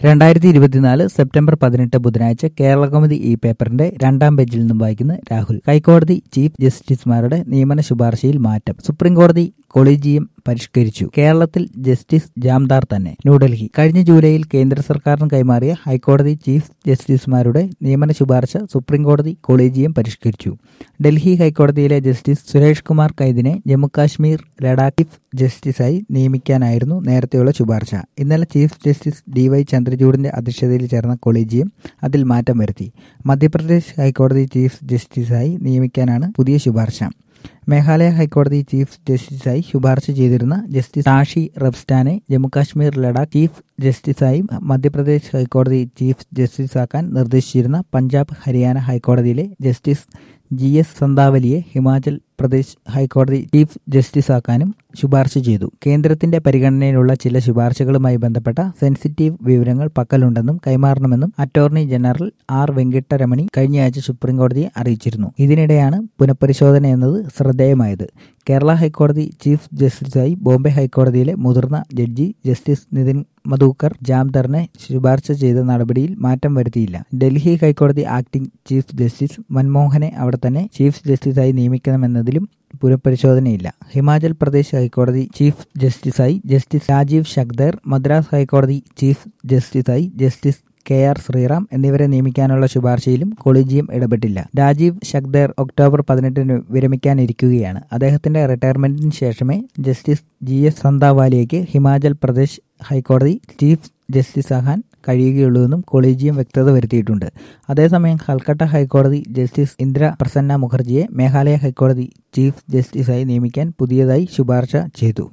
രണ്ടായിരത്തി ഇരുപത്തിനാല് സെപ്റ്റംബർ പതിനെട്ട് ബുധനാഴ്ച കേരള കൗമുദി ഈ പേപ്പറിന്റെ രണ്ടാം പേജിൽ നിന്നും വായിക്കുന്ന രാഹുൽ ഹൈക്കോടതി ചീഫ് ജസ്റ്റിസുമാരുടെ നിയമന ശുപാർശയിൽ മാറ്റം സുപ്രീം കോടതി കൊളീജിയം പരിഷ്കരിച്ചു കേരളത്തിൽ ജസ്റ്റിസ് ജാംദാർ തന്നെ ന്യൂഡൽഹി കഴിഞ്ഞ ജൂലൈയിൽ കേന്ദ്ര സർക്കാരിന് കൈമാറിയ ഹൈക്കോടതി ചീഫ് ജസ്റ്റിസുമാരുടെ നിയമന ശുപാർശ സുപ്രീം കോടതി കൊളീജിയം പരിഷ്കരിച്ചു ഡൽഹി ഹൈക്കോടതിയിലെ ജസ്റ്റിസ് സുരേഷ് കുമാർ കൈദിനെ ജമ്മുകാശ്മീർ ലഡാക്ക് ചീഫ് ജസ്റ്റിസായി നിയമിക്കാനായിരുന്നു നേരത്തെയുള്ള ശുപാർശ ഇന്നലെ ചീഫ് ജസ്റ്റിസ് ഡി വൈ ചന്ദ്രചൂഡിന്റെ അധ്യക്ഷതയിൽ ചേർന്ന കൊളീജിയം അതിൽ മാറ്റം വരുത്തി മധ്യപ്രദേശ് ഹൈക്കോടതി ചീഫ് ജസ്റ്റിസായി നിയമിക്കാനാണ് പുതിയ ശുപാർശ മേഘാലയ ഹൈക്കോടതി ചീഫ് ജസ്റ്റിസായി ശുപാർശ ചെയ്തിരുന്ന ജസ്റ്റിസ് സാഷി റബ്സ്റ്റാനെ ജമ്മുകാശ്മീർ ലഡാക്ക് ചീഫ് ജസ്റ്റിസായും മധ്യപ്രദേശ് ഹൈക്കോടതി ചീഫ് ജസ്റ്റിസാക്കാൻ നിർദ്ദേശിച്ചിരുന്ന പഞ്ചാബ് ഹരിയാന ഹൈക്കോടതിയിലെ ജസ്റ്റിസ് ജി എസ് സന്താവലിയെ ഹിമാചൽ പ്രദേശ് ഹൈക്കോടതി ചീഫ് ജസ്റ്റിസാക്കാനും ശുപാർശ ചെയ്തു കേന്ദ്രത്തിന്റെ പരിഗണനയിലുള്ള ചില ശുപാർശകളുമായി ബന്ധപ്പെട്ട സെൻസിറ്റീവ് വിവരങ്ങൾ പക്കലുണ്ടെന്നും കൈമാറണമെന്നും അറ്റോർണി ജനറൽ ആർ വെങ്കിട്ടരമണി കഴിഞ്ഞയാഴ്ച സുപ്രീം കോടതിയെ അറിയിച്ചിരുന്നു ഇതിനിടെയാണ് പുനഃപരിശോധന എന്നത് ശ്രദ്ധേയമായത് കേരള ഹൈക്കോടതി ചീഫ് ജസ്റ്റിസായി ബോംബെ ഹൈക്കോടതിയിലെ മുതിർന്ന ജഡ്ജി ജസ്റ്റിസ് നിതിൻ മധൂക്കർ ജാംദറിനെ ശുപാർശ ചെയ്ത നടപടിയിൽ മാറ്റം വരുത്തിയില്ല ഡൽഹി ഹൈക്കോടതി ആക്ടിംഗ് ചീഫ് ജസ്റ്റിസ് മൻമോഹനെ അവിടെ തന്നെ ചീഫ് ജസ്റ്റിസായി നിയമിക്കണമെന്നതിലും പുനഃപരിശോധനയില്ല ഹിമാചൽ പ്രദേശ് ഹൈക്കോടതി ചീഫ് ജസ്റ്റിസായി ജസ്റ്റിസ് രാജീവ് ശക്ദർ മദ്രാസ് ഹൈക്കോടതി ചീഫ് ജസ്റ്റിസായി ജസ്റ്റിസ് കെ ആർ ശ്രീറാം എന്നിവരെ നിയമിക്കാനുള്ള ശുപാർശയിലും കൊളീജിയം ഇടപെട്ടില്ല രാജീവ് ശക്ദർ ഒക്ടോബർ പതിനെട്ടിന് വിരമിക്കാനിരിക്കുകയാണ് അദ്ദേഹത്തിന്റെ റിട്ടയർമെന്റിന് ശേഷമേ ജസ്റ്റിസ് ജി എസ് സന്താവാലിയയ്ക്ക് ഹിമാചൽ പ്രദേശ് ഹൈക്കോടതി ചീഫ് ജസ്റ്റിസാകാൻ കഴിയുകയുള്ളൂവെന്നും കൊളീജിയം വ്യക്തത വരുത്തിയിട്ടുണ്ട് അതേസമയം കൽക്കട്ട ഹൈക്കോടതി ജസ്റ്റിസ് ഇന്ദ്ര പ്രസന്ന മുഖർജിയെ മേഘാലയ ഹൈക്കോടതി ചീഫ് ജസ്റ്റിസായി നിയമിക്കാൻ പുതിയതായി ശുപാർശ ചെയ്തു